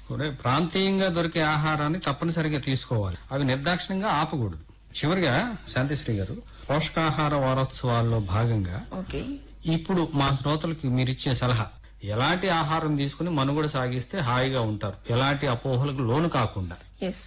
ఒరే, ప్రాంతీయంగా దొరికే ఆహారాన్ని తప్పనిసరిగా తీసుకోవాలి అవి నిర్దాక్షిణ్యంగా ఆపకూడదు చివరిగా శాంతిశ్రీ గారు పోషకాహార వారోత్సవాల్లో భాగంగా ఓకే ఇప్పుడు మా శ్రోతలకి మీరిచ్చే సలహా ఎలాంటి ఆహారం తీసుకుని మనుగడ సాగిస్తే హాయిగా ఉంటారు ఎలాంటి అపోహలకు లోను కాకుండా ఎస్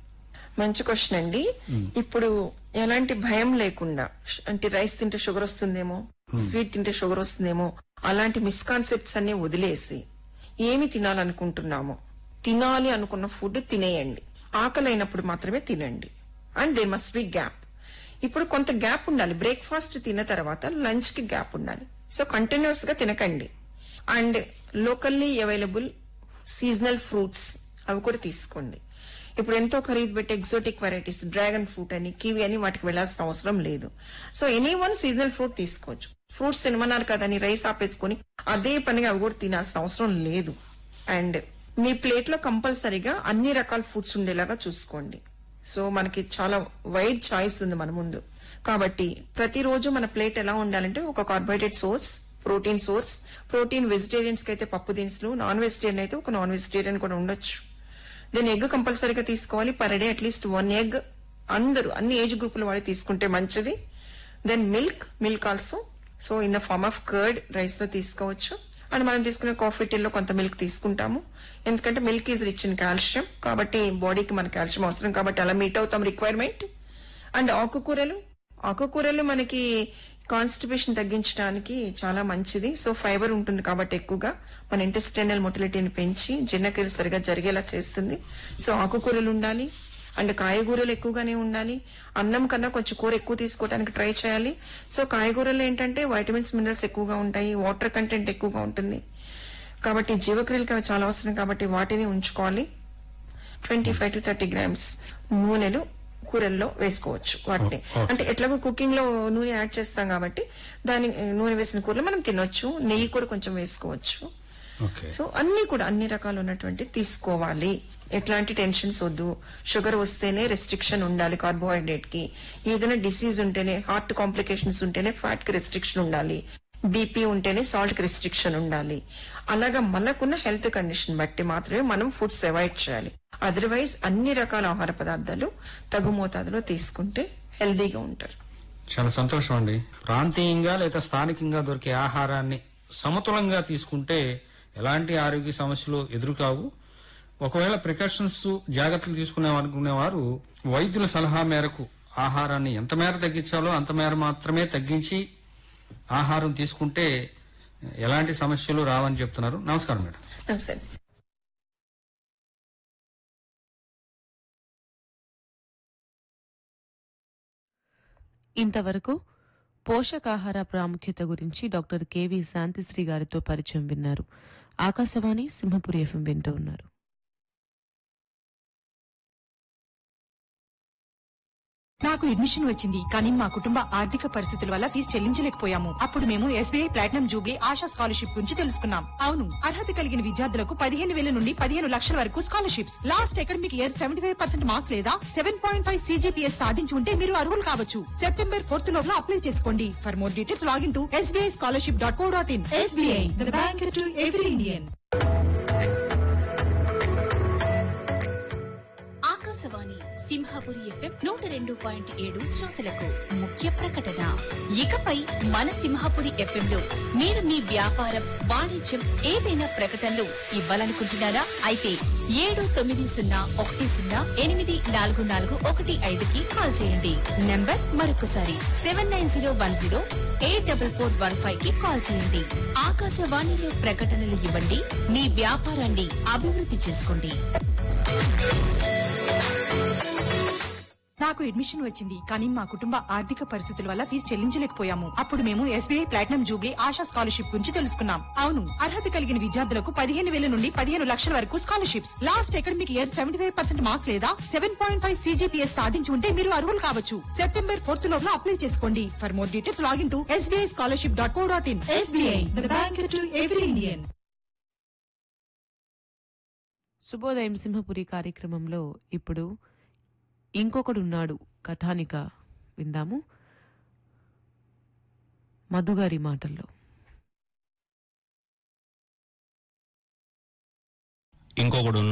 మంచి క్వశ్చన్ అండి ఇప్పుడు ఎలాంటి భయం లేకుండా ష్- అంటే రైస్ తింటే షుగర్ వస్తుందేమో స్వీట్ తింటే షుగర్ వస్తుందేమో అలాంటి మిస్కాన్సెప్ట్స్ అన్ని వదిలేసి ఏమి తినాలనుకుంటున్నామో తినాలి అనుకున్న ఫుడ్ తినేయండి ఆకలి అయినప్పుడు మాత్రమే తినండి and they must be gap ఇప్పుడు కొంత గ్యాప్ ఉండాలి బ్రేక్ఫాస్ట్ తిన్న తర్వాత లంచ్ కి గ్యాప్ ఉండాలి సో కంటిన్యూస్ గా తినకండి and locally available seasonal fruits అవి కూడా తీసుకోండి ఇప్పుడు ఎంతో ఖరీదు పెట్టి ఎగ్జోటిక్ వెరైటీస్ డ్రాగన్ ఫ్రూట్ అని కివి అని వాటికి వెళ్లాల్సిన అవసరం లేదు so any one seasonal fruit తీసుకోవచ్చు ఫ్రూట్స్ తినమన్నారు కదని రైస్ ఆపేసుకొని అదే పనిగా అవి కూడా తినాల్సిన అవసరం లేదు అండ్ మీ ప్లేట్ లో కంపల్సరీగా అన్ని రకాల ఫుడ్స్ ఉండేలాగా చూసుకోండి సో మనకి చాలా వైడ్ చాయిస్ ఉంది మన ముందు కాబట్టి ప్రతిరోజు మన ప్లేట్ ఎలా ఉండాలంటే ఒక carbohydrate source protein source protein vegetarians కి అయితే పప్పు దినుసులు నాన్ వెజిటేరియన్ అయితే ఒక నాన్ వెజిటేరియన్ కూడా ఉండొచ్చు దెన్ ఎగ్ కంపల్సరీగా తీసుకోవాలి per day at least one egg అందరూ అన్ని ఏజ్ గ్రూపుల వాళ్ళు తీసుకుంటే మంచిది then milk milk also so in the form of curd rice లో తీసుకోవచ్చు అండ్ మనం తీసుకునే కాఫీ టీలో కొంత మిల్క్ తీసుకుంటాము ఎందుకంటే milk is rich in calcium కాబట్టి బాడీకి మన కాల్షియం అవసరం కాబట్టి అలా మీట్ అవుతాం రిక్వైర్మెంట్ అండ్ ఆకుకూరలు ఆకుకూరలు మనకి కాన్స్టిపేషన్ తగ్గించడానికి చాలా మంచిది సో ఫైబర్ ఉంటుంది కాబట్టి ఎక్కువగా మన ఇంటెస్టైనల్ మొటిలిటీని పెంచి జీర్ణక్రియలు సరిగా జరిగేలా చేస్తుంది సో ఆకుకూరలు ఉండాలి అండ్ కాయగూరలు ఎక్కువగానే ఉండాలి అన్నం కన్నా కొంచెం కూర ఎక్కువ తీసుకోవడానికి ట్రై చేయాలి సో కాయగూరలు ఏంటంటే వైటమిన్స్ మినరల్స్ ఎక్కువగా ఉంటాయి వాటర్ కంటెంట్ ఎక్కువగా ఉంటుంది కాబట్టి జీవక్రియలకు అవి చాలా అవసరం కాబట్టి వాటిని ఉంచుకోవాలి twenty five to thirty grams నూనెలు కూరల్లో వేసుకోవచ్చు వాటిని ఓ- అంటే ఎట్లాగో కుకింగ్ లో నూనె యాడ్ చేస్తాం కాబట్టి దాని నూనె వేసిన కూరలు మనం తినొచ్చు నెయ్యి కూడా కొంచెం వేసుకోవచ్చు ఓకే సో అన్ని కూడా అన్ని రకాలు ఉన్నటువంటి తీసుకోవాలి ఎట్లాంటి టెన్షన్స్ వద్దు షుగర్ వస్తేనే రెస్ట్రిక్షన్ ఉండాలి కార్బోహైడ్రేట్ కి ఏదైనా డిసీజ్ ఉంటేనే హార్ట్ కాంప్లికేషన్స్ ఉంటేనే ఫ్యాట్ కి రెస్ట్రిక్షన్ ఉండాలి బీపీ ఉంటేనే సాల్ట్ కి రెస్ట్రిక్షన్ ఉండాలి అలాగా మనకున్న హెల్త్ కండిషన్ బట్టి మాత్రమే మనం ఫుడ్స్ అవాయిడ్ చేయాలి అదర్వైజ్ అన్ని రకాల ఆహార పదార్థాలు తగు మోతాదులో తీసుకుంటే హెల్దీగా ఉంటారు చాలా సంతోషం అండి ప్రాంతీయంగా లేదా స్థానికంగా దొరికే ఆహారాన్ని సమతులంగా తీసుకుంటే ఎలాంటి ఆరోగ్య సమస్యలు ఎదురుకావు ఒకవేళ ప్రికాషన్స్ జాగ్రత్తలు తీసుకునేవారు వైద్యుల సలహా మేరకు ఆహారాన్ని ఎంత మేర తగ్గించాలో అంత మేర మాత్రమే తగ్గించి ఆహారం తీసుకుంటే ఎలాంటి సమస్యలు రావని చెప్తున్నారు నమస్కారం మేడం నమస్తే ఇంతవరకు పోషకాహార ప్రాముఖ్యత గురించి డాక్టర్ కెవి శాంతిశ్రీ గారితో పరిచయం విన్నారు ఆకాశవాణి సింహపురి ఎఫ్ఎం వింటూ ఉన్నారు నాకు అడ్మిషన్ వచ్చింది కానీ మా కుటుంబ ఆర్థిక పరిస్థితుల వల్ల ఫీజు చెల్లించలేకపోయాము అప్పుడు మేము SBI platinum jubilee Asha scholarship గురించి తెలుసుకున్నాం అవును అర్హత కలిగిన విద్యార్థులకు పదిహేను వేల నుండి పదిహేను లక్షల వరకు scholarships last academic year seventy five percent marks లేదా సెవెన్ పాయింట్ ఫైవ్ సీజీపీఎస్ సాధించి ఉంటే మీరు అర్హులు కావచ్చు సెప్టెంబర్ ఫోర్త్ లోపల అప్లై చేసుకోండి for more details login to SBI scholarship dot co dot in SBI bank to every Indian Akashvani Simhapuri FM నూట రెండు పాయింట్ ఏడు శ్రోతలకు ముఖ్య ప్రకటన ఇకపై మన సింహాపురి ఎఫ్ఎం లో మీరు మీ వ్యాపారం వాణిజ్యం ఏదైనా ప్రకటనలు ఇవ్వాలనుకుంటున్నారా అయితే ఏడు తొమ్మిది సున్నా ఒకటి సున్నా ఎనిమిది నాలుగు నాలుగు ఒకటి ఐదుకి కాల్ చేయండి నంబర్ మరొకసారి seven nine zero one zero eight double four one five కి కాల్ చేయండి ఆకాశవాణిలో ప్రకటనలు ఇవ్వండి మీ వ్యాపారాన్ని అభివృద్ధి చేసుకోండి నాకు అడ్మిషన్ వచ్చింది కానీ మా కుటుంబ ఆర్థిక పరిస్థితుల వల్ల ఫీజు చెల్లించలేకపోయాము అప్పుడు మేము SBI platinum jubilee Asha scholarship గురించి తెలుసుకున్నాం అవును అర్హత కలిగిన విద్యార్థులకు పదిహేను వేల నుండి పదిహేను లక్షల వరకు scholarships last academic year seventy five percent marks లేదా సెవెన్ పాయింట్ ఫైవ్ సీజీపీఎస్ సాధించి ఉంటే మీరు అర్హులు కావచ్చు సెప్టెంబర్ ఫోర్త్ లోపల అప్లై చేసుకోండి for more details login to SBI scholarship dot co dot in SBI bank to every Indian శుభోదయం సింహపురి కార్యక్రమంలో ఇప్పుడు ఇంకొకడున్నాడు కథానిక విందాము మధుగారి మాటల్లో ఇంకొకడు